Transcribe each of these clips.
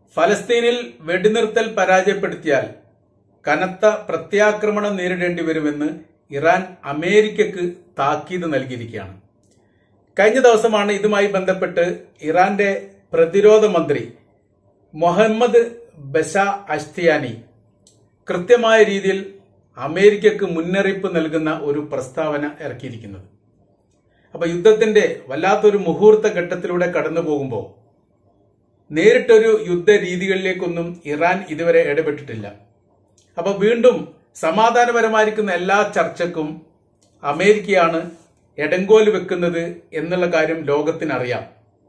ഫലസ്തീനിൽ വെടിനിർത്തൽ പരാജയപ്പെടുത്തിയാൽ കനത്ത പ്രത്യാക്രമണം നേരിടേണ്ടി വരുമെന്ന് ഇറാൻ അമേരിക്കക്ക് താക്കീത് നൽകിയിരിക്കുകയാണ് കഴിഞ്ഞ ദിവസമാണ് ഇതുമായി ബന്ധപ്പെട്ട് ഇറാന്റെ പ്രതിരോധ മന്ത്രി മുഹമ്മദ് ബഷ അഷ്തിയാനി കൃത്യമായ രീതിയിൽ അമേരിക്കക്ക് മുന്നറിയിപ്പ് നൽകുന്ന ഒരു പ്രസ്താവന ഇറക്കിയിരിക്കുന്നത് അപ്പൊ യുദ്ധത്തിന്റെ വല്ലാത്തൊരു മുഹൂർത്ത ഘട്ടത്തിലൂടെ കടന്നു പോകുമ്പോൾ നേരിട്ടൊരു യുദ്ധ രീതികളിലേക്കൊന്നും ഇറാൻ ഇതുവരെ ഇടപെട്ടിട്ടില്ല അപ്പൊ വീണ്ടും സമാധാനപരമായിരിക്കുന്ന എല്ലാ ചർച്ചക്കും അമേരിക്കയാണ് എടങ്കോല് വെക്കുന്നത് എന്നുള്ള കാര്യം ലോകത്തിനറിയാം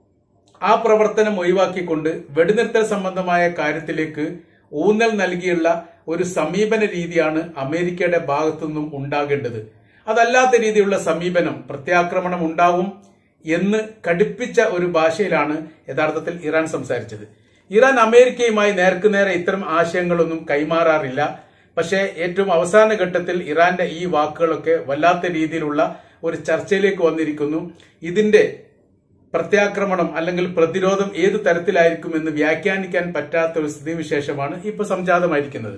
ആ പ്രവർത്തനം ഒഴിവാക്കിക്കൊണ്ട് വെടിനിർത്തൽ സംബന്ധമായ കാര്യത്തിലേക്ക് ഊന്നൽ നൽകിയുള്ള ഒരു സമീപന രീതിയാണ് അമേരിക്കയുടെ ഭാഗത്തുനിന്നും ഉണ്ടാകേണ്ടത് അതല്ലാത്ത രീതിയിലുള്ള സമീപനം പ്രത്യാക്രമണം ഉണ്ടാവും എന്ന് കടുപ്പിച്ച ഒരു ഭാഷയിലാണ് യഥാർത്ഥത്തിൽ ഇറാൻ സംസാരിച്ചത് ഇറാൻ അമേരിക്കയുമായി നേർക്കുനേരെ ഇത്തരം ആശയങ്ങളൊന്നും കൈമാറാറില്ല പക്ഷേ ഏറ്റവും അവസാന ഘട്ടത്തിൽ ഇറാന്റെ ഈ വാക്കുകളൊക്കെ വല്ലാത്ത രീതിയിലുള്ള ഒരു ചർച്ചയിലേക്ക് വന്നിരിക്കുന്നു ഇതിന്റെ പ്രത്യാക്രമണം അല്ലെങ്കിൽ പ്രതിരോധം ഏത് തരത്തിലായിരിക്കുമെന്ന് വ്യാഖ്യാനിക്കാൻ പറ്റാത്ത ഒരു സ്ഥിതിവിശേഷമാണ് ഇപ്പൊ സംജാതമായിരിക്കുന്നത്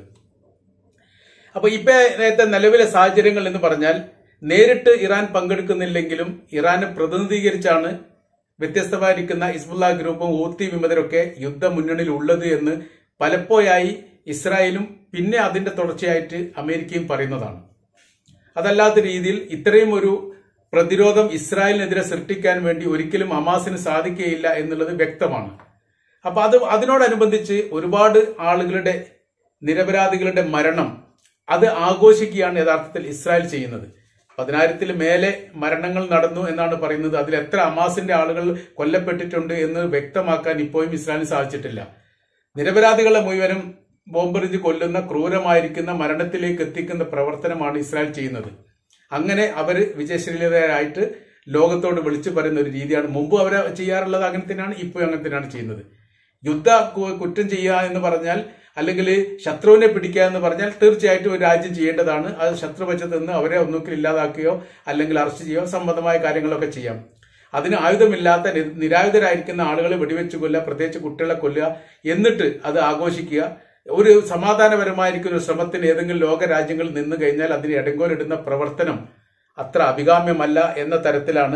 അപ്പൊ ഇപ്പൊ നേരത്തെ നിലവിലെ സാഹചര്യങ്ങൾ എന്ന് പറഞ്ഞാൽ നേരിട്ട് ഇറാൻ പങ്കെടുക്കുന്നില്ലെങ്കിലും ഇറാനെ പ്രതിനിധീകരിച്ചാണ് വ്യത്യസ്തമായിരിക്കുന്ന ഇസ്ബുല്ല ഗ്രൂപ്പും ഊത്തി വിമതരൊക്കെ യുദ്ധ മുന്നണിയിൽ ഉള്ളത് എന്ന് പലപ്പോഴായി ഇസ്രായേലും പിന്നെ അതിന്റെ തുടർച്ചയായിട്ട് അമേരിക്കയും പറയുന്നതാണ് അതല്ലാത്ത രീതിയിൽ ഇത്രയും ഒരു പ്രതിരോധം ഇസ്രായേലിനെതിരെ സൃഷ്ടിക്കാൻ വേണ്ടി ഒരിക്കലും ഹമാസിന് സാധിക്കുകയില്ല എന്നുള്ളത് വ്യക്തമാണ് അപ്പൊ അത് അതിനോടനുബന്ധിച്ച് ഒരുപാട് ആളുകളുടെ നിരപരാധികളുടെ മരണം അത് ആഘോഷിക്കുകയാണ് യഥാർത്ഥത്തിൽ ഇസ്രായേൽ ചെയ്യുന്നത് പതിനായിരത്തിൽ മേലെ മരണങ്ങൾ നടന്നു എന്നാണ് പറയുന്നത് അതിൽ എത്ര ഹമാസിന്റെ ആളുകൾ കൊല്ലപ്പെട്ടിട്ടുണ്ട് എന്ന് വ്യക്തമാക്കാൻ ഇപ്പോഴും ഇസ്രായേലിന് സാധിച്ചിട്ടില്ല നിരപരാധികളെ മുഴുവനും ബോംബെറിഞ്ഞ് കൊല്ലുന്ന ക്രൂരമായിരിക്കുന്ന മരണത്തിലേക്ക് എത്തിക്കുന്ന പ്രവർത്തനമാണ് ഇസ്രായേൽ ചെയ്യുന്നത് അങ്ങനെ അവർ വിജയശ്രീലരായിട്ട് ലോകത്തോട് വിളിച്ചു പറയുന്ന ഒരു രീതിയാണ് മുമ്പ് അവർ ചെയ്യാറുള്ളത് അങ്ങനെ തന്നെയാണ് ഇപ്പോഴും അങ്ങനെ തന്നെയാണ് ചെയ്യുന്നത് യുദ്ധ കു- കുറ്റം ചെയ്യുക എന്ന് പറഞ്ഞാൽ അല്ലെങ്കിൽ ശത്രുവിനെ പിടിക്കുക എന്ന് പറഞ്ഞാൽ തീർച്ചയായിട്ടും ഒരു രാജ്യം ചെയ്യേണ്ടതാണ് അത് ശത്രുപക്ഷത്ത് നിന്ന് അവരെ ഒന്നുകിൽ ഇല്ലാതാക്കുകയോ അല്ലെങ്കിൽ അറസ്റ്റ് ചെയ്യുകയോ സംബന്ധമായ കാര്യങ്ങളൊക്കെ ചെയ്യാം അതിന് ആയുധമില്ലാത്ത നി- നിരായുധരായിരിക്കുന്ന ആളുകളെ വെടിവെച്ച് കൊല്ലുക പ്രത്യേകിച്ച് കുട്ടികളെ കൊല്ലുക എന്നിട്ട് അത് ആഘോഷിക്കുക ഒരു സമാധാനപരമായിരിക്കുന്ന ഒരു ശ്രമത്തിന് ഏതെങ്കിലും ലോക രാജ്യങ്ങളിൽ നിന്ന് കഴിഞ്ഞാൽ അതിന് ഇടങ്കോലിടുന്ന പ്രവർത്തനം അത്ര അഭികാമ്യമല്ല എന്ന തരത്തിലാണ്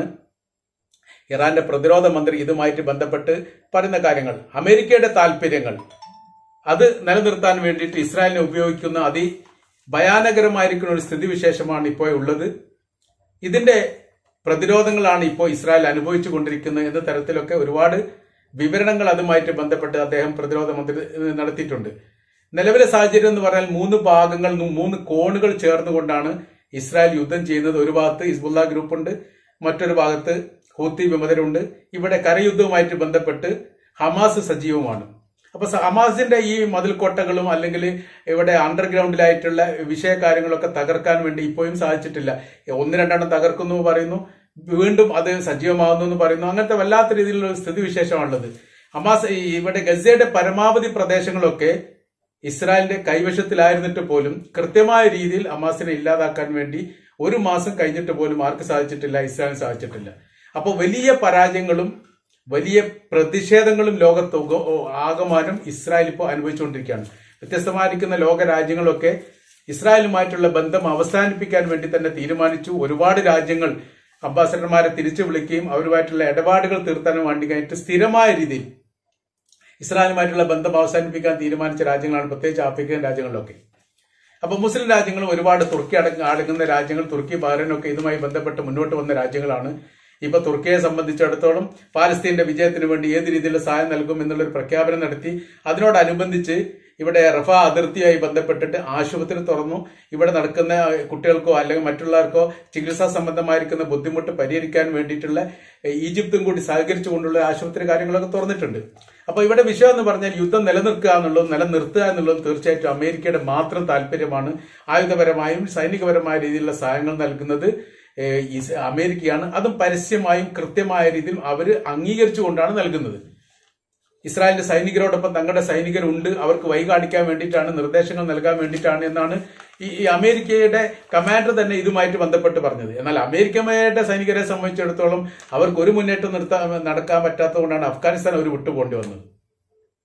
ഇറാന്റെ പ്രതിരോധ മന്ത്രി ഇതുമായിട്ട് ബന്ധപ്പെട്ട് പറയുന്ന കാര്യങ്ങൾ അമേരിക്കയുടെ താല്പര്യങ്ങൾ അത് നിലനിർത്താൻ വേണ്ടിയിട്ട് ഇസ്രായേലിനെ ഉപയോഗിക്കുന്ന അതി ഭയാനകരമായിരിക്കുന്ന ഒരു സ്ഥിതിവിശേഷമാണ് ഇപ്പോൾ ഉള്ളത് ഇതിന്റെ പ്രതിരോധങ്ങളാണ് ഇപ്പോൾ ഇസ്രായേൽ അനുഭവിച്ചു കൊണ്ടിരിക്കുന്നത് എന്ന തരത്തിലൊക്കെ ഒരുപാട് വിവരണങ്ങൾ അതുമായിട്ട് ബന്ധപ്പെട്ട് അദ്ദേഹം പ്രതിരോധ മന്ത്രി ഏഹ്, നടത്തിയിട്ടുണ്ട് നിലവിലെ സാഹചര്യം എന്ന് പറഞ്ഞാൽ മൂന്ന് ഭാഗങ്ങൾ മൂന്ന് കോണുകൾ ചേർന്നുകൊണ്ടാണ് ഇസ്രായേൽ യുദ്ധം ചെയ്യുന്നത് ഒരു ഭാഗത്ത് ഹിസ്ബുല്ല ഗ്രൂപ്പുണ്ട് മറ്റൊരു ഭാഗത്ത് ഹൂത്തി വിമതരുണ്ട് ഇവിടെ കരയുദ്ധവുമായിട്ട് ബന്ധപ്പെട്ട് ഹമാസ് സജീവമാണ് അപ്പൊ സ- ഹമാസിന്റെ ഈ മതിൽക്കോട്ടകളും അല്ലെങ്കിൽ ഇവിടെ അണ്ടർഗ്രൗണ്ടിലായിട്ടുള്ള വിഷയകാര്യങ്ങളൊക്കെ തകർക്കാൻ വേണ്ടി ഇപ്പോഴും സാധിച്ചിട്ടില്ല ഒന്ന് രണ്ടെണ്ണം തകർക്കുന്നു എന്ന് പറയുന്നു വീണ്ടും അത് സജീവമാകുന്നു എന്ന് പറയുന്നു അങ്ങനത്തെ വല്ലാത്ത രീതിയിലുള്ള ഒരു സ്ഥിതിവിശേഷമാണുള്ളത് ഹമാസ് ഈ ഇവിടെ ഗസയുടെ പരമാവധി പ്രദേശങ്ങളൊക്കെ ഇസ്രായേലിന്റെ കൈവശത്തിലായിരുന്നിട്ട് പോലും കൃത്യമായ രീതിയിൽ ഹമാസിനെ ഇല്ലാതാക്കാൻ വേണ്ടി ഒരു മാസം കഴിഞ്ഞിട്ട് പോലും ആർക്ക് സാധിച്ചിട്ടില്ല ഇസ്രായേലിന് സാധിച്ചിട്ടില്ല അപ്പോൾ വലിയ പരാജയങ്ങളും വലിയ പ്രതിഷേധങ്ങളും ലോകത്ത് ഉഗ- ആകമാനം ഇസ്രായേൽ ഇപ്പോൾ അനുഭവിച്ചുകൊണ്ടിരിക്കുകയാണ് വ്യത്യസ്തമായിരിക്കുന്ന ലോക രാജ്യങ്ങളൊക്കെ ഇസ്രായേലുമായിട്ടുള്ള ബന്ധം അവസാനിപ്പിക്കാൻ വേണ്ടി തന്നെ തീരുമാനിച്ചു ഒരുപാട് രാജ്യങ്ങൾ അംബാസഡർമാരെ തിരിച്ചു വിളിക്കുകയും അവരുമായിട്ടുള്ള ഇടപാടുകൾ തീർത്താനും വേണ്ടി കഴിഞ്ഞിട്ട് സ്ഥിരമായ രീതിയിൽ ഇസ്രായേലുമായിട്ടുള്ള ബന്ധം അവസാനിപ്പിക്കാൻ തീരുമാനിച്ച രാജ്യങ്ങളാണ് പ്രത്യേകിച്ച് ആഫ്രിക്കൻ രാജ്യങ്ങളിലൊക്കെ അപ്പൊ മുസ്ലിം രാജ്യങ്ങളും ഒരുപാട് തുർക്കി അടങ്ങ അടങ്ങുന്ന രാജ്യങ്ങൾ തുർക്കി ബഹ്റൈനൊക്കെ ഇതുമായി ബന്ധപ്പെട്ട് മുന്നോട്ട് വന്ന രാജ്യങ്ങളാണ് ഇപ്പൊ തുർക്കിയെ സംബന്ധിച്ചിടത്തോളം പാലസ്തീന്റെ വിജയത്തിന് വേണ്ടി ഏത് രീതിയിലുള്ള സഹായം നൽകും എന്നുള്ളൊരു പ്രഖ്യാപനം നടത്തി അതിനോടനുബന്ധിച്ച് ഇവിടെ റഫ അതിർത്തിയായി ബന്ധപ്പെട്ടിട്ട് ആശുപത്രി തുറന്നു ഇവിടെ നടക്കുന്ന കുട്ടികൾക്കോ അല്ലെങ്കിൽ മറ്റുള്ളവർക്കോ ചികിത്സാ സംബന്ധമായിരിക്കുന്ന ബുദ്ധിമുട്ട് പരിഹരിക്കാൻ വേണ്ടിയിട്ടുള്ള ഏഹ്, ഈജിപ്തും കൂടി സഹകരിച്ചുകൊണ്ടുള്ള ആശുപത്രി കാര്യങ്ങളൊക്കെ തുറന്നിട്ടുണ്ട് അപ്പൊ ഇവിടെ വിഷയം എന്ന് പറഞ്ഞാൽ യുദ്ധം നിലനിൽക്കുക എന്നുള്ളതും നിലനിർത്തുക എന്നുള്ളതും തീർച്ചയായിട്ടും അമേരിക്കയുടെ മാത്രം താല്പര്യമാണ് ആയുധപരമായും സൈനികപരമായ രീതിയിലുള്ള സഹായങ്ങൾ നൽകുന്നത് ഏഹ്, ഇസ് അമേരിക്കയാണ് അതും പരസ്യമായും കൃത്യമായ രീതിയിൽ അവർ അംഗീകരിച്ചുകൊണ്ടാണ് നൽകുന്നത് ഇസ്രായേലിന്റെ സൈനികരോടൊപ്പം തങ്ങളുടെ സൈനികരുണ്ട് അവർക്ക് വഴി കാണിക്കാൻ വേണ്ടിയിട്ടാണ് നിർദ്ദേശങ്ങൾ നൽകാൻ വേണ്ടിയിട്ടാണ് എന്നാണ് ഈ ഈ അമേരിക്കയുടെ കമാൻഡർ തന്നെ ഇതുമായിട്ട് ബന്ധപ്പെട്ട് പറഞ്ഞത് എന്നാൽ അമേരിക്കയുടെ സൈനികരെ സംബന്ധിച്ചിടത്തോളം അവർക്ക് ഒരു മുന്നേറ്റം നിർത്താൻ നടക്കാൻ പറ്റാത്തതുകൊണ്ടാണ് അഫ്ഗാനിസ്ഥാൻ അവർ വിട്ടുപോകേണ്ടി വന്നത്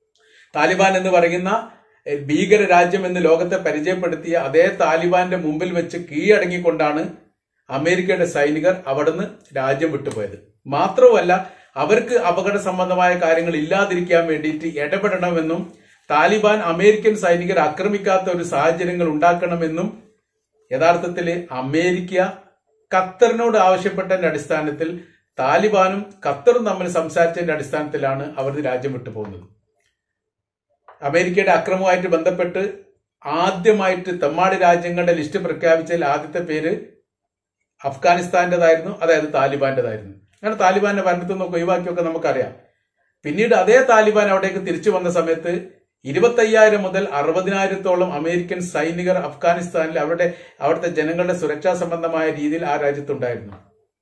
താലിബാൻ എന്ന് പറയുന്ന എ, ഭീകര രാജ്യം എന്ന് ലോകത്തെ പരിചയപ്പെടുത്തിയ അതേ താലിബാന്റെ മുമ്പിൽ വെച്ച് കീഴടങ്ങിക്കൊണ്ടാണ് അമേരിക്കയുടെ സൈനികർ അവിടുന്ന് രാജ്യം വിട്ടുപോയത് മാത്രവുമല്ല അവർക്ക് അപകട സംബന്ധമായ കാര്യങ്ങൾ ഇല്ലാതിരിക്കാൻ വേണ്ടിയിട്ട് ഇടപെടണമെന്നും താലിബാൻ അമേരിക്കൻ സൈനികർ ആക്രമിക്കാത്ത ഒരു സാഹചര്യങ്ങൾ ഉണ്ടാക്കണമെന്നും യഥാർത്ഥത്തിൽ അമേരിക്ക ഖത്തറിനോട് ആവശ്യപ്പെട്ടതിന്റെ അടിസ്ഥാനത്തിൽ താലിബാനും ഖത്തറും തമ്മിൽ സംസാരിച്ചതിന്റെ അടിസ്ഥാനത്തിലാണ് അവർ രാജ്യം വിട്ടു പോകുന്നത് അമേരിക്കയുടെ അക്രമവുമായിട്ട് ബന്ധപ്പെട്ട് ആദ്യമായിട്ട് തെമ്മാടി രാജ്യങ്ങളുടെ ലിസ്റ്റ് പ്രഖ്യാപിച്ചതിൽ ആദ്യത്തെ പേര് അഫ്ഗാനിസ്ഥാന്റേതായിരുന്നു അതായത് താലിബാന്റേതായിരുന്നു അങ്ങനെ താലിബാന്റെ ഭരണത്തിൽ നിന്നൊക്കെ ഒഴിവാക്കിയൊക്കെ നമുക്കറിയാം പിന്നീട് അതേ താലിബാൻ അവിടേക്ക് തിരിച്ചു വന്ന സമയത്ത് ഇരുപത്തയ്യായിരം മുതൽ അറുപതിനായിരത്തോളം അമേരിക്കൻ സൈനികർ അഫ്ഗാനിസ്ഥാനിൽ അവരുടെ അവിടുത്തെ ജനങ്ങളുടെ സുരക്ഷാ സംബന്ധമായ രീതിയിൽ ആ രാജ്യത്തുണ്ടായിരുന്നു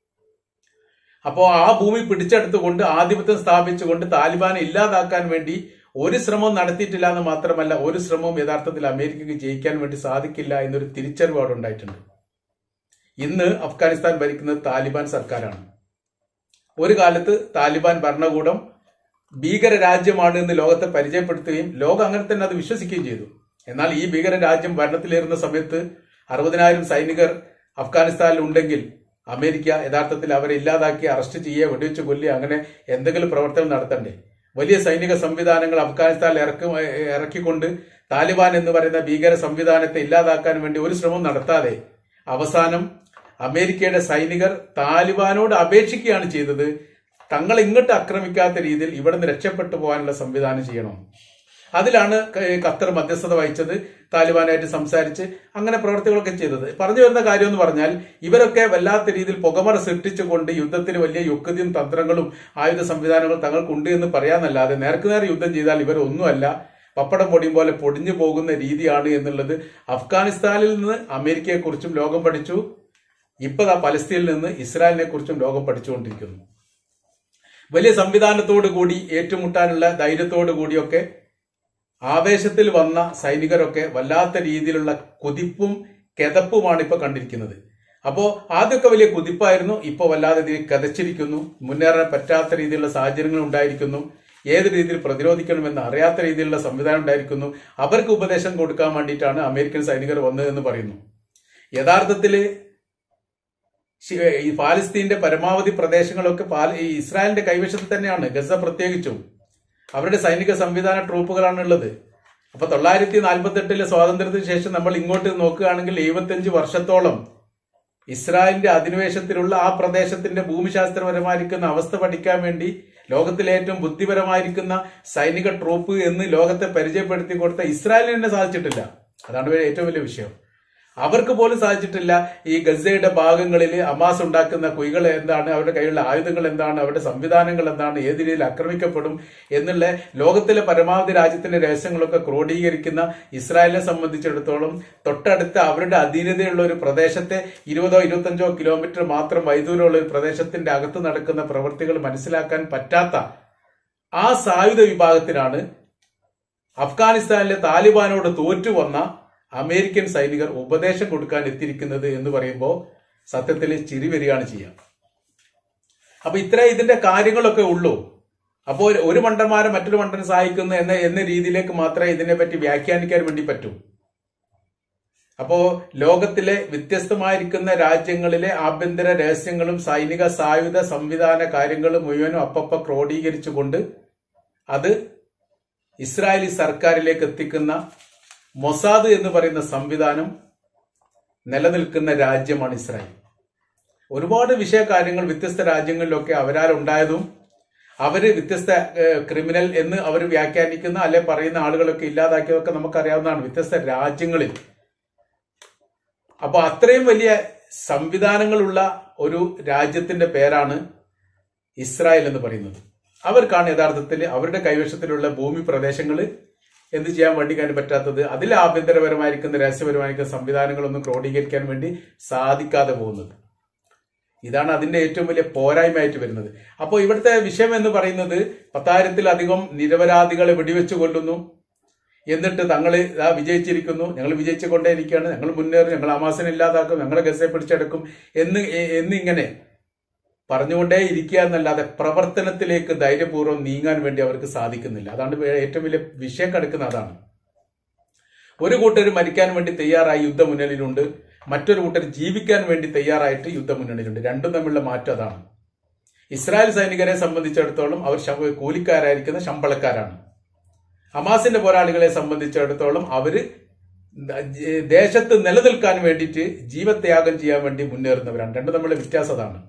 അപ്പോ ആ ഭൂമി പിടിച്ചെടുത്തുകൊണ്ട് ആധിപത്യം സ്ഥാപിച്ചുകൊണ്ട് താലിബാനെ ഇല്ലാതാക്കാൻ വേണ്ടി ഒരു ശ്രമവും നടത്തിയിട്ടില്ല എന്ന് മാത്രമല്ല ഒരു ശ്രമവും യഥാർത്ഥത്തിൽ അമേരിക്കക്ക് ജയിക്കാൻ വേണ്ടി സാധിക്കില്ല എന്നൊരു തിരിച്ചറിവ് അവിടെ ഉണ്ടായിട്ടുണ്ട് ഇന്ന് അഫ്ഗാനിസ്ഥാൻ ഭരിക്കുന്നത് താലിബാൻ സർക്കാരാണ് ഒരു കാലത്ത് താലിബാൻ ഭരണകൂടം ഭീകര രാജ്യമാണ് എന്ന് ലോകത്തെ പരിചയപ്പെടുത്തുകയും ലോകം അങ്ങനെ തന്നെ അത് വിശ്വസിക്കുകയും ചെയ്തു എന്നാൽ ഈ ഭീകര രാജ്യം ഭരണത്തിലേറുന്ന സമയത്ത് അറുപതിനായിരം സൈനികർ അഫ്ഗാനിസ്ഥാനിൽ ഉണ്ടെങ്കിൽ അമേരിക്ക യഥാർത്ഥത്തിൽ അവരെ ഇല്ലാതാക്കി അറസ്റ്റ് ചെയ്യുക വെടിവെച്ച് കൊല്ലുക അങ്ങനെ എന്തെങ്കിലും പ്രവർത്തനം നടത്തണ്ടേ വലിയ സൈനിക സംവിധാനങ്ങൾ അഫ്ഗാനിസ്ഥാനിൽ ഇറക്കും ഇറക്കിക്കൊണ്ട് താലിബാൻ എന്ന് പറയുന്ന ഭീകര സംവിധാനത്തെ ഇല്ലാതാക്കാൻ വേണ്ടി ഒരു ശ്രമം നടത്താതെ അവസാനം അമേരിക്കയുടെ സൈനികർ താലിബാനോട് അപേക്ഷിക്കുകയാണ് ചെയ്തത് തങ്ങൾ ഇങ്ങോട്ട് ആക്രമിക്കാത്ത രീതിയിൽ ഇവിടുന്ന് രക്ഷപ്പെട്ടു പോകാനുള്ള സംവിധാനം ചെയ്യണം അതിലാണ് ക- ഖത്തർ മധ്യസ്ഥത വഹിച്ചത് താലിബാനായിട്ട് സംസാരിച്ച് അങ്ങനെ പ്രവർത്തികളൊക്കെ ചെയ്തത് പറഞ്ഞു വരുന്ന കാര്യം എന്ന് പറഞ്ഞാൽ ഇവരൊക്കെ വല്ലാത്ത രീതിയിൽ പുകമറ സൃഷ്ടിച്ചുകൊണ്ട് യുദ്ധത്തിന് വലിയ യുക്തിയും തന്ത്രങ്ങളും ആയുധ സംവിധാനങ്ങളും തങ്ങൾക്കുണ്ട് എന്ന് പറയാന്നല്ലാതെ നേർക്കുനേർ യുദ്ധം ചെയ്താൽ ഇവർ ഒന്നുമല്ല പപ്പടം പൊടിയും പോലെ പൊടിഞ്ഞു പോകുന്ന രീതിയാണ് എന്നുള്ളത് അഫ്ഗാനിസ്ഥാനിൽ നിന്ന് അമേരിക്കയെക്കുറിച്ചും ലോകം പഠിച്ചു ഇപ്പൊ ദാ പലസ്തീനിൽ നിന്ന് ഇസ്രായേലിനെ കുറിച്ചും ലോകം പഠിച്ചുകൊണ്ടിരിക്കുന്നു വലിയ സംവിധാനത്തോടു കൂടി ഏറ്റുമുട്ടാനുള്ള ധൈര്യത്തോടു കൂടിയൊക്കെ ആവേശത്തിൽ വന്ന സൈനികരൊക്കെ വല്ലാത്ത രീതിയിലുള്ള കുതിപ്പും കെതപ്പുമാണ് ഇപ്പൊ കണ്ടിരിക്കുന്നത് അപ്പോ ആദ്യമൊക്കെ വലിയ കുതിപ്പായിരുന്നു ഇപ്പൊ വല്ലാതെ രീതിയിൽ കതച്ചിരിക്കുന്നു മുന്നേറാൻ പറ്റാത്ത രീതിയിലുള്ള സാഹചര്യങ്ങൾ ഉണ്ടായിരിക്കുന്നു ഏത് രീതിയിൽ പ്രതിരോധിക്കണമെന്ന് അറിയാത്ത രീതിയിലുള്ള സംവിധാനം ഉണ്ടായിരിക്കുന്നു അവർക്ക് ഉപദേശം കൊടുക്കാൻ വേണ്ടിയിട്ടാണ് അമേരിക്കൻ സൈനികർ വന്നതെന്ന് പറയുന്നു യഥാർത്ഥത്തില് ശി- ഈ പാലസ്തീന്റെ പരമാവധി പ്രദേശങ്ങളൊക്കെ പാല- ഈ ഇസ്രായേലിന്റെ കൈവശത്തിൽ തന്നെയാണ് ഗസ പ്രത്യേകിച്ചും അവരുടെ സൈനിക സംവിധാന ട്രൂപ്പുകളാണ് ഉള്ളത് അപ്പൊ തൊള്ളായിരത്തി നാൽപ്പത്തി എട്ടിലെ സ്വാതന്ത്ര്യത്തിന് ശേഷം നമ്മൾ ഇങ്ങോട്ട് നോക്കുകയാണെങ്കിൽ എഴുപത്തിയഞ്ച് വർഷത്തോളം ഇസ്രായേലിന്റെ അധിനിവേശത്തിലുള്ള ആ പ്രദേശത്തിന്റെ ഭൂമിശാസ്ത്രപരമായിരിക്കുന്ന അവസ്ഥ പഠിക്കാൻ വേണ്ടി ലോകത്തിലെ ഏറ്റവും ബുദ്ധിപരമായിരിക്കുന്ന സൈനിക ട്രൂപ്പ് എന്ന് ലോകത്തെ പരിചയപ്പെടുത്തി കൊടുത്ത ഇസ്രായേലിന് തന്നെ സാധിച്ചിട്ടില്ല അതാണ് ഏറ്റവും വലിയ വിഷയം അവർക്ക് പോലും സാധിച്ചിട്ടില്ല ഈ ഗസയുടെ ഭാഗങ്ങളിൽ അമാസ് ഉണ്ടാക്കുന്ന കുഴികൾ എന്താണ് അവരുടെ കയ്യിലുള്ള ആയുധങ്ങൾ എന്താണ് അവരുടെ സംവിധാനങ്ങൾ എന്താണ് ഏത് രീതിയിൽ ആക്രമിക്കപ്പെടും എന്നുള്ള ലോകത്തിലെ പരമാവധി രാജ്യത്തിന്റെ രഹസ്യങ്ങളൊക്കെ ക്രോഡീകരിക്കുന്ന ഇസ്രായേലിനെ സംബന്ധിച്ചിടത്തോളം തൊട്ടടുത്ത അവരുടെ അധീനതയുള്ള ഒരു പ്രദേശത്തെ ഇരുപതോ ഇരുപത്തഞ്ചോ കിലോമീറ്റർ മാത്രം വൈദൂരമുള്ള ഒരു പ്രദേശത്തിന്റെ അകത്ത് നടക്കുന്ന പ്രവൃത്തികൾ മനസ്സിലാക്കാൻ പറ്റാത്ത ആ സായുധ വിഭാഗത്തിനാണ് അഫ്ഗാനിസ്ഥാനിലെ താലിബാനോട് തോറ്റുവന്ന അമേരിക്കൻ സൈനികർ ഉപദേശം കൊടുക്കാൻ എത്തിയിരിക്കുന്നത് എന്ന് പറയുമ്പോൾ സത്യത്തിൽ ചിരി വരികയാണ് ചെയ്യുക അപ്പൊ ഇത്ര ഇതിന്റെ കാര്യങ്ങളൊക്കെ ഉള്ളൂ അപ്പോൾ ഒരു മണ്ടന്മാരെ മറ്റൊരു മണ്ടനെ സഹായിക്കുന്നു എന്ന എന്ന രീതിയിലേക്ക് മാത്രമേ ഇതിനെപ്പറ്റി വ്യാഖ്യാനിക്കാൻ വേണ്ടി പറ്റൂ അപ്പോ ലോകത്തിലെ വ്യത്യസ്തമായിരിക്കുന്ന രാജ്യങ്ങളിലെ ആഭ്യന്തര രഹസ്യങ്ങളും സൈനിക സായുധ സംവിധാന കാര്യങ്ങളും മുഴുവനും അപ്പപ്പ ക്രോഡീകരിച്ചുകൊണ്ട് അത് ഇസ്രായേലി സർക്കാരിലേക്ക് എത്തിക്കുന്ന മൊസാദ് എന്ന് പറയുന്ന സംവിധാനം നിലനിൽക്കുന്ന രാജ്യമാണ് ഇസ്രായേൽ ഒരുപാട് വിഷയകാര്യങ്ങൾ വ്യത്യസ്ത രാജ്യങ്ങളിലൊക്കെ അവരാൽ ഉണ്ടായതും അവര് വ്യത്യസ്ത ഏഹ്, ക്രിമിനൽ എന്ന് അവർ വ്യാഖ്യാനിക്കുന്ന അല്ലെ പറയുന്ന ആളുകളൊക്കെ ഇല്ലാതാക്കിയതൊക്കെ നമുക്കറിയാവുന്നതാണ് വ്യത്യസ്ത രാജ്യങ്ങളിൽ അപ്പൊ അത്രയും വലിയ സംവിധാനങ്ങളുള്ള ഒരു രാജ്യത്തിന്റെ പേരാണ് ഇസ്രായേൽ എന്ന് പറയുന്നത് അവർക്കാണ് യഥാർത്ഥത്തിൽ അവരുടെ കൈവശത്തിലുള്ള ഭൂമി പ്രദേശങ്ങൾ എന്ത് ചെയ്യാൻ വേണ്ടി കാര്യം പറ്റാത്തത് അതിൽ ആഭ്യന്തരപരമായിരിക്കുന്ന രഹസ്യപരമായിരിക്കുന്ന സംവിധാനങ്ങളൊന്നും ക്രോഡീകരിക്കാൻ വേണ്ടി സാധിക്കാതെ പോകുന്നത് ഇതാണ് അതിന്റെ ഏറ്റവും വലിയ പോരായ്മയായിട്ട് വരുന്നത് അപ്പോൾ ഇവിടുത്തെ വിഷയം എന്ന് പറയുന്നത് പത്തായിരത്തിലധികം നിരപരാധികളെ വെടിവെച്ച് കൊല്ലുന്നു എന്നിട്ട് തങ്ങൾ ഇതാ വിജയിച്ചിരിക്കുന്നു ഞങ്ങൾ വിജയിച്ചു കൊണ്ടേയിരിക്കുകയാണ് ഞങ്ങൾ മുന്നേറും ഞങ്ങൾ അമാസനെ ഇല്ലാതാക്കും ഞങ്ങളെ ഗസയെ പിടിച്ചെടുക്കും എന്ന് എ- എന്നിങ്ങനെ പറഞ്ഞുകൊണ്ടേ ഇരിക്കുക എന്നല്ലാതെ പ്രവർത്തനത്തിലേക്ക് ധൈര്യപൂർവ്വം നീങ്ങാൻ വേണ്ടി അവർക്ക് സാധിക്കുന്നില്ല അതാണ് ഏറ്റവും വലിയ വിഷയം കിടക്കുന്ന അതാണ് ഒരു കൂട്ടർ മരിക്കാൻ വേണ്ടി തയ്യാറായി യുദ്ധമുന്നണിയിലുണ്ട് മറ്റൊരു കൂട്ടർ ജീവിക്കാൻ വേണ്ടി തയ്യാറായിട്ട് യുദ്ധമുന്നണിയിലുണ്ട് രണ്ടും തമ്മിലുള്ള മാറ്റം അതാണ് ഇസ്രായേൽ സൈനികരെ സംബന്ധിച്ചിടത്തോളം അവർ ശവ- കൂലിക്കാരായിരിക്കുന്ന ശമ്പളക്കാരാണ് ഹമാസിന്റെ പോരാളികളെ സംബന്ധിച്ചിടത്തോളം അവര് ദ- ദേശത്ത് നിലനിൽക്കാൻ വേണ്ടിയിട്ട് ജീവത്യാഗം ചെയ്യാൻ വേണ്ടി മുന്നേറുന്നവരാണ് രണ്ടും തമ്മിലുള്ള വ്യത്യാസം അതാണ്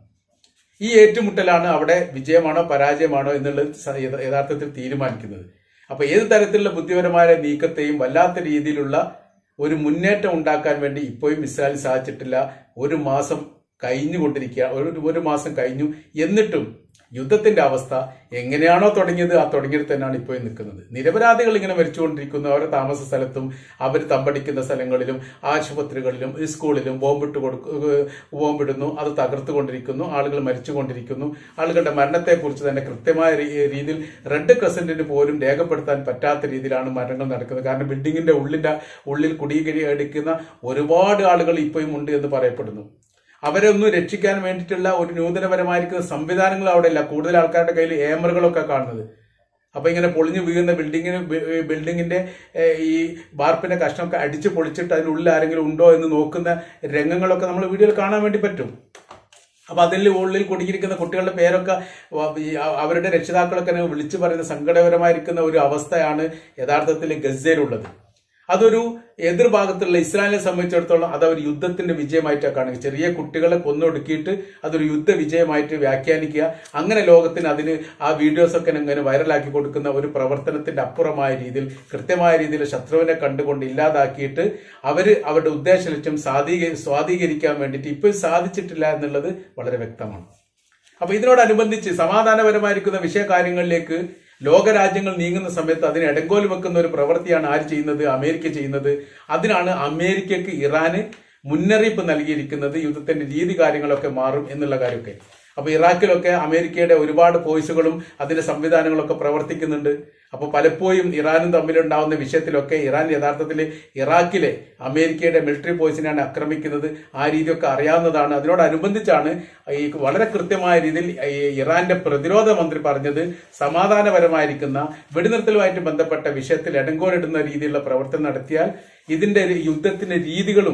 ഈ ഏറ്റുമുട്ടലാണ് അവിടെ വിജയമാണോ പരാജയമാണോ എന്നുള്ളത് സ- യഥ- യഥാർത്ഥത്തിൽ തീരുമാനിക്കുന്നത് അപ്പൊ ഏത് തരത്തിലുള്ള ബുദ്ധിപരമായ നീക്കത്തെയും വല്ലാത്ത രീതിയിലുള്ള ഒരു മുന്നേറ്റം ഉണ്ടാക്കാൻ വേണ്ടി ഇപ്പോഴും ഇസ്രായേൽ സാധിച്ചിട്ടില്ല ഒരു മാസം കഴിഞ്ഞുകൊണ്ടിരിക്കുക ഒരു ഒരു മാസം കഴിഞ്ഞു എന്നിട്ടും യുദ്ധത്തിന്റെ അവസ്ഥ എങ്ങനെയാണോ തുടങ്ങിയത് ആ തുടങ്ങിയത് തന്നെയാണ് ഇപ്പോഴും നിൽക്കുന്നത് നിരപരാധികൾ ഇങ്ങനെ മരിച്ചുകൊണ്ടിരിക്കുന്നു അവരുടെ താമസ സ്ഥലത്തും അവർ തമ്പടിക്കുന്ന സ്ഥലങ്ങളിലും ആശുപത്രികളിലും സ്കൂളിലും ബോംബിട്ട് കൊടുക്കുക ബോംബിടുന്നു അത് തകർത്തുകൊണ്ടിരിക്കുന്നു ആളുകൾ മരിച്ചുകൊണ്ടിരിക്കുന്നു ആളുകളുടെ മരണത്തെക്കുറിച്ച് തന്നെ കൃത്യമായ രീ- രീതിയിൽ റെഡ് ക്രസന്റിന് പോലും രേഖപ്പെടുത്താൻ പറ്റാത്ത രീതിയിലാണ് മരണങ്ങൾ നടക്കുന്നത് കാരണം ബിൽഡിങ്ങിന്റെ ഉള്ളിന്റെ ഉള്ളിൽ കുടിയേറി എടുക്കുന്ന ഒരുപാട് ആളുകൾ ഇപ്പോഴും ഉണ്ട് എന്ന് പറയപ്പെടുന്നു അവരെ ഒന്ന് രക്ഷിക്കാൻ വേണ്ടിയിട്ടുള്ള ഒരു നൂതനപരമായിരിക്കുന്ന സംവിധാനങ്ങൾ അവിടെ ഇല്ല കൂടുതൽ ആൾക്കാരുടെ കയ്യിൽ ഏമറുകളൊക്കെ കാണുന്നത് അപ്പൊ ഇങ്ങനെ പൊളിഞ്ഞു വീഴുന്ന ബിൽഡിങ്ങിന് ബി- ബിൽഡിങ്ങിന്റെ ഏഹ്, ഈ വാർപ്പിന്റെ കഷ്ണമൊക്കെ അടിച്ച് പൊളിച്ചിട്ട് അതിനുള്ളിൽ ആരെങ്കിലും ഉണ്ടോ എന്ന് നോക്കുന്ന രംഗങ്ങളൊക്കെ നമ്മൾ വീഡിയോയിൽ കാണാൻ വേണ്ടി പറ്റും അപ്പൊ അതിൽ ഉള്ളിൽ കുടുങ്ങിയിരിക്കുന്ന കുട്ടികളുടെ പേരൊക്കെ വ- ഈ അ- അവരുടെ രക്ഷിതാക്കളൊക്കെ അങ്ങ് വിളിച്ചു പറയുന്ന സങ്കടകരമായിരിക്കുന്ന ഒരു അവസ്ഥയാണ് യഥാർത്ഥത്തിൽ ഗസയിലുള്ളത് അതൊരു എതിർഭാഗത്തുള്ള ഇസ്രായേലിനെ സംബന്ധിച്ചിടത്തോളം അത് ഒരു യുദ്ധത്തിന്റെ വിജയമായിട്ടാണ് കാണുക ചെറിയ കുട്ടികളെ കൊന്നൊടുക്കിയിട്ട് അതൊരു യുദ്ധ വിജയമായിട്ട് വ്യാഖ്യാനിക്കുക അങ്ങനെ ലോകത്തിന് അതിന് ആ വീഡിയോസ് ഒക്കെ ഇങ്ങനെ വൈറലാക്കി കൊടുക്കുന്ന ഒരു പ്രവർത്തനത്തിന്റെ അപ്പുറമായ രീതിയിൽ കൃത്യമായ രീതിയിൽ ശത്രുവിനെ കണ്ടുകൊണ്ട് ഇല്ലാതാക്കിയിട്ട് അവര് അവരുടെ ഉദ്ദേശ ലക്ഷ്യം സ്വാധീക സ്വാധീകരിക്കാൻ വേണ്ടിയിട്ട് ഇപ്പോൾ സാധിച്ചിട്ടില്ല എന്നുള്ളത് വളരെ വ്യക്തമാണ് അപ്പൊ ഇതിനോടനുബന്ധിച്ച് സമാധാനപരമായിരിക്കുന്ന വിഷയകാര്യങ്ങളിലേക്ക് ലോകരാജ്യങ്ങൾ നീങ്ങുന്ന സമയത്ത് അതിന് ഇടങ്കോൽ വെക്കുന്ന ഒരു പ്രവൃത്തിയാണ് ആര് ചെയ്യുന്നത് അമേരിക്ക ചെയ്യുന്നത് അതിനാണ് അമേരിക്കക്ക് ഇറാന് മുന്നറിയിപ്പ് നൽകിയിരിക്കുന്നത് യുദ്ധത്തിന്റെ രീതി കാര്യങ്ങളൊക്കെ മാറും എന്നുള്ള കാര്യമൊക്കെ അപ്പൊ ഇറാഖിലൊക്കെ അമേരിക്കയുടെ ഒരുപാട് ഫോഴ്സുകളും അതിന്റെ സംവിധാനങ്ങളൊക്കെ പ്രവർത്തിക്കുന്നുണ്ട് അപ്പൊ പലപ്പോഴും ഇറാനും തമ്മിലുണ്ടാവുന്ന വിഷയത്തിലൊക്കെ ഇറാൻ യഥാർത്ഥത്തിൽ ഇറാഖിലെ അമേരിക്കയുടെ മിലിറ്ററി ഫോഴ്സിനെയാണ് ആക്രമിക്കുന്നത് ആ രീതിയൊക്കെ അറിയാവുന്നതാണ് അതിനോടനുബന്ധിച്ചാണ് ഈ വളരെ കൃത്യമായ രീതിയിൽ ഈ ഇറാന്റെ പ്രതിരോധ മന്ത്രി പറഞ്ഞത് സമാധാനപരമായിരിക്കുന്ന വെടിനിർത്തലുമായിട്ട് ബന്ധപ്പെട്ട വിഷയത്തിൽ ഇടങ്കോലിടുന്ന രീതിയിലുള്ള പ്രവർത്തനം നടത്തിയാൽ ഇതിന്റെ ഒരു യുദ്ധത്തിന്റെ രീതികളും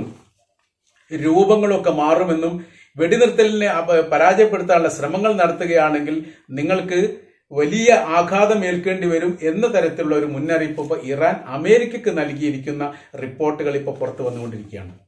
രൂപങ്ങളും ഒക്കെ മാറുമെന്നും വെടിനിർത്തലിനെ അപ- പരാജയപ്പെടുത്താനുള്ള ശ്രമങ്ങൾ നടത്തുകയാണെങ്കിൽ നിങ്ങൾക്ക് വലിയ ആഘാതം ഏൽക്കേണ്ടി വരും എന്ന തരത്തിലുള്ള ഒരു മുന്നറിയിപ്പ് ഇപ്പോൾ ഇറാൻ അമേരിക്കക്ക് നൽകിയിരിക്കുന്ന റിപ്പോർട്ടുകൾ ഇപ്പോൾ പുറത്തു വന്നുകൊണ്ടിരിക്കുകയാണ്